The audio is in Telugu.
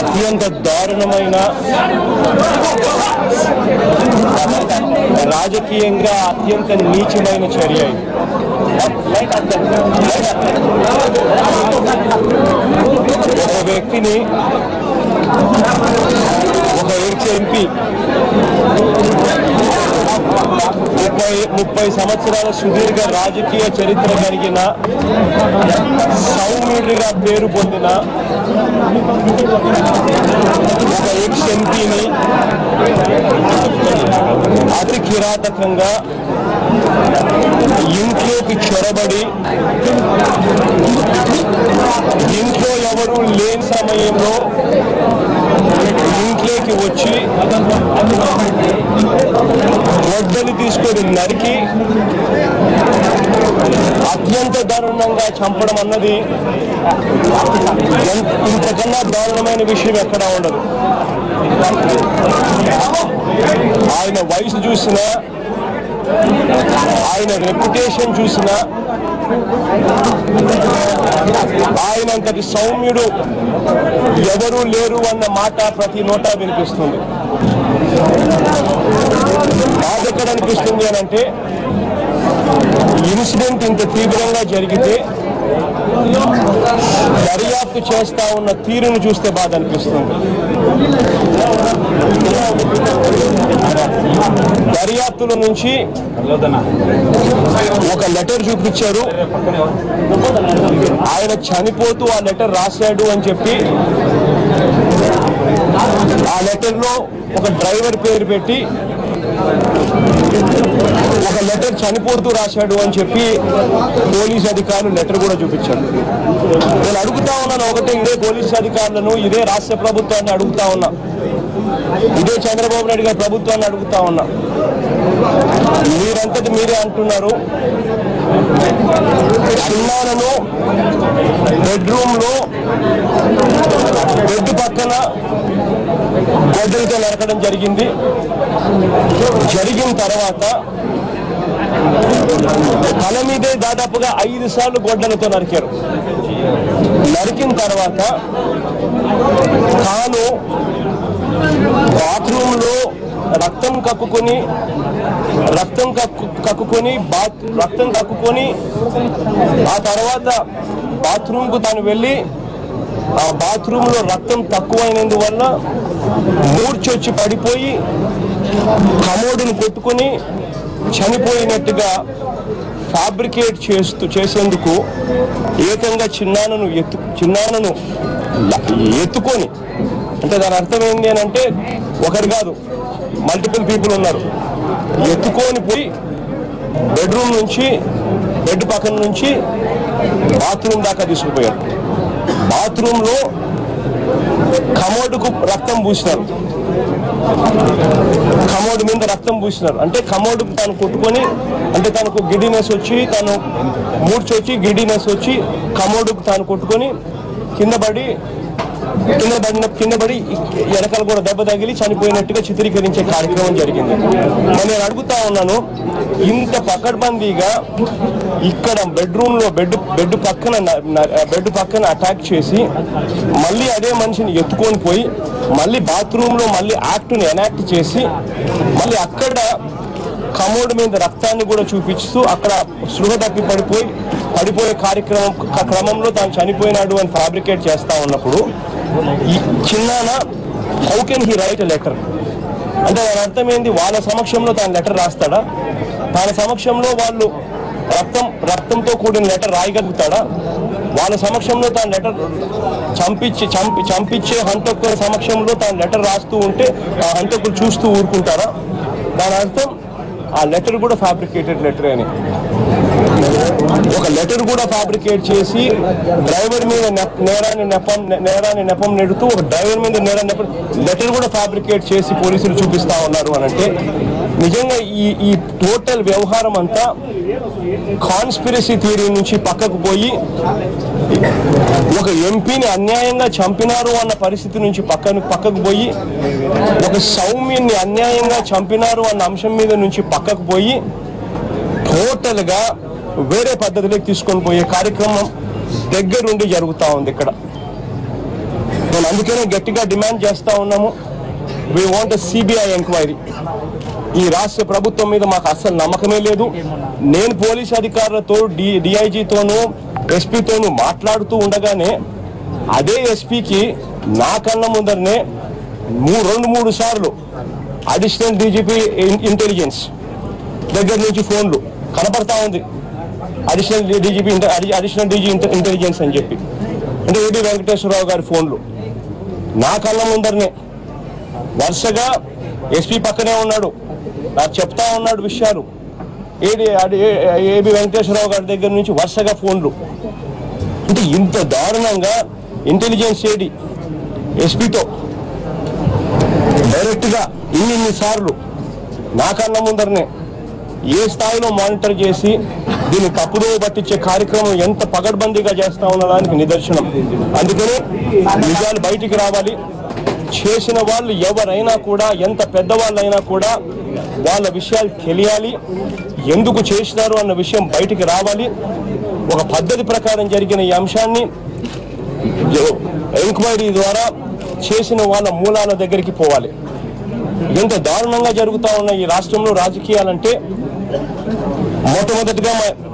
అత్యంత దారుణమైన రాజకీయంగా అత్యంత నీచమైన చర్య ఇది ఒక వ్యక్తిని ఒక ఎక్స్ ఎంపీ ముప్పై ముప్పై సంవత్సరాల సుదీర్ఘ రాజకీయ చరిత్ర కలిగిన సౌమ్యుడిగా పేరు పొందిన ఒక ఎక్స్ ఎంపీని అతి కిరాతకంగా ఇంట్లోకి చొరబడి ఇంట్లో ఎవరు లేని సమయంలో ఇంట్లోకి వచ్చి వడ్డని తీసుకొని నరికి అత్యంత దారుణంగా చంపడం అన్నది ఎన్- ఇంతకన్నా దారుణమైన విషయం ఎక్కడా ఉండదు ఆయన వయసు చూసినా ఆయన రెప్యుటేషన్ చూసినా ఆయనంతటి సౌమ్యుడు ఎవరూ లేరు అన్న మాట ప్రతి నోటా వినిపిస్తుంది బాధ ఎక్కడ అనిపిస్తుంది అని అంటే ఇన్సిడెంట్ ఇంత తీవ్రంగా జరిగితే దర్యాప్తు చేస్తా ఉన్న తీరును చూస్తే బాధ అనిపిస్తుంది దర్యాప్తుల నుంచి ఒక లెటర్ చూపించారు ఆయన చనిపోతూ ఆ లెటర్ రాశాడు అని చెప్పి ఆ లెటర్ లో ఒక డ్రైవర్ పేరు పెట్టి ఒక లెటర్ చనిపోతూ రాశాడు అని చెప్పి పోలీస్ అధికారులు లెటర్ కూడా చూపించారు నేను అడుగుతా ఉన్నాను ఒకటే ఇదే పోలీస్ అధికారులను ఇదే రాష్ట్ర ప్రభుత్వాన్ని అడుగుతా ఉన్నా ఇదే చంద్రబాబు నాయుడు గారి ప్రభుత్వాన్ని అడుగుతా ఉన్నా మీరంతటి మీరే అంటున్నారు చిన్నాలను బెడ్రూమ్ లో బెడ్ పక్కన గొడ్డలతో నరకడం జరిగింది జరిగిన తర్వాత తల మీదే దాదాపుగా ఐదు సార్లు గొడ్డలతో నరికారు నరికిన తర్వాత తాను బాత్రూమ్ లో రక్తం కక్కుకొని రక్తం కక్కు కక్కుకొని బాత్ రక్తం కక్కుకొని ఆ తర్వాత బాత్రూమ్ కు తాను వెళ్ళి ఆ బాత్రూమ్ లో రక్తం తక్కువైనందువల్ల మూర్చొచ్చి పడిపోయి కమోడును కొట్టుకొని చనిపోయినట్టుగా ఫ్యాబ్రికేట్ చేస్తూ చేసేందుకు ఏకంగా చిన్నానను ఎత్తు చిన్నానను ల- ఎత్తుకొని అంటే దాని అర్థం ఏంటి అని అంటే ఒకరు కాదు మల్టిపుల్ పీపుల్ ఉన్నారు ఎత్తుకొని పోయి బెడ్రూమ్ నుంచి బెడ్ పక్కన నుంచి బాత్రూమ్ దాకా తీసుకుపోయారు బాత్రూంలో కమోడుకు రక్తం పూసినారు కమోడు మీద రక్తం పూసినారు అంటే కమోడు తాను కొట్టుకొని అంటే తనకు గిడినెస్ వచ్చి తను మూర్చొచ్చి గిడినెస్ వచ్చి కమోడుకు తాను కొట్టుకొని కింద పడి కింద పడిన కింద పడి వెనకాల కూడా దెబ్బ తగిలి చనిపోయినట్టుగా చిత్రీకరించే కార్యక్రమం జరిగింది మరి నేను అడుగుతా ఉన్నాను ఇంత పకడ్బందీగా ఇక్కడ బెడ్రూమ్ లో బెడ్ బెడ్ పక్కన న- న- బెడ్ పక్కన అటాక్ చేసి మళ్ళీ అదే మనిషిని ఎత్తుకొని పోయి మళ్ళీ బాత్రూమ్ లో మళ్ళీ యాక్ట్ ని ఎనాక్ట్ చేసి మళ్ళీ అక్కడ కమోడ్ మీద రక్తాన్ని కూడా చూపిస్తూ అక్కడ సృహ తప్పి పడిపోయి పడిపోయే కార్యక్రమం క- క్రమంలో తాను చనిపోయినాడు అని ఫ్యాబ్రికేట్ చేస్తా ఉన్నప్పుడు ఈ చిన్నాన how can he write a letter అంటే దాని అర్థం ఏంది వాళ్ళ సమక్షంలో తాను లెటర్ రాస్తాడా తన సమక్షంలో వాళ్ళు రక్తం రక్తంతో కూడిన లెటర్ రాయగలుగుతాడా వాళ్ళ సమక్షంలో తాను లెటర్ చంపించి చంపి చంపించే హంతకుల సమక్షంలో తాను లెటర్ రాస్తూ ఉంటే ఆ హంతకులు చూస్తూ ఊరుకుంటారా దాని అర్థం ఆ లెటర్ కూడా ఫ్యాబ్రికేటెడ్ లెటర్ అని ఒక లెటర్ కూడా ఫ్యాబ్రికేట్ చేసి డ్రైవర్ మీద నెప్- నేరాన్ని నెపం నేరాన్ని నెపం నెడుతూ ఒక డ్రైవర్ మీద నేరాన్ని నెపం లెటర్ కూడా ఫ్యాబ్రికేట్ చేసి పోలీసులు చూపిస్తా ఉన్నారు అని అంటే నిజంగా ఈ ఈ టోటల్ వ్యవహారం అంతా కాన్స్పిరసీ థియరీ నుంచి పక్కకు పోయి ఒక ఎంపీని అన్యాయంగా చంపినారు అన్న పరిస్థితి నుంచి పక్కన పక్కకు పోయి ఒక సౌమ్యుని అన్యాయంగా చంపినారు అన్న అంశం మీద నుంచి పక్కకు పోయి టోటల్ గా వేరే పద్ధతిలోకి తీసుకొని పోయే కార్యక్రమం దగ్గరుండి జరుగుతా ఉంది ఇక్కడ మేము అందుకనే గట్టిగా డిమాండ్ చేస్తా ఉన్నాము వీ వాంట్ సిబిఐ ఎంక్వైరీ ఈ రాష్ట్ర ప్రభుత్వం మీద మాకు అస్సలు నమ్మకమే లేదు నేను పోలీస్ అధికారులతో డి డిఐజీతోనూ ఎస్పీతోనూ మాట్లాడుతూ ఉండగానే అదే ఎస్పీకి నా కళ్ళ ముందరనే మూ- రెండు మూడు సార్లు అడిషనల్ డీజీపీ ఇంటెలిజెన్స్ దగ్గర నుంచి ఫోన్లు కనపడతా ఉంది additional DGP additional DG intelligence అని చెప్పి అంటే ఏబి వెంకటేశ్వరరావు గారి ఫోన్లు నా కళ్ళ ముందరనే వరుసగా ఎస్పీ పక్కనే ఉన్నాడు నాకు చెప్తా ఉన్నాడు విషయాలు ఏడి అడి- ఏ- ఏబి వెంకటేశ్వరరావు గారి దగ్గర నుంచి వరుసగా ఫోన్లు అంటే ఇంత దారుణంగా ఇంటెలిజెన్స్ ఏడి ఎస్పీతో డైరెక్ట్గా ఇన్ని ఇన్ని సార్లు నా కళ్ళ ముందరనే ఏ స్థాయిలో మానిటర్ చేసి దీన్ని తప్పుదో పట్టించే కార్యక్రమం ఎంత పగడ్బందీగా చేస్తా ఉన్నదానికి నిదర్శనం అందుకని నిజాలు బయటికి రావాలి చేసిన వాళ్ళు ఎవరైనా కూడా ఎంత పెద్దవాళ్ళైనా కూడా వాళ్ళ విషయాలు తెలియాలి ఎందుకు చేసినారు అన్న విషయం బయటికి రావాలి ఒక పద్ధతి ప్రకారం జరిగిన ఈ అంశాన్ని ఎంక్వైరీ ద్వారా చేసిన వాళ్ళ మూలాల దగ్గరికి పోవాలి ఎంత దారుణంగా జరుగుతా ఉన్న ఈ రాష్ట్రంలో రాజకీయాలంటే మొట్టమొదటిగా మా-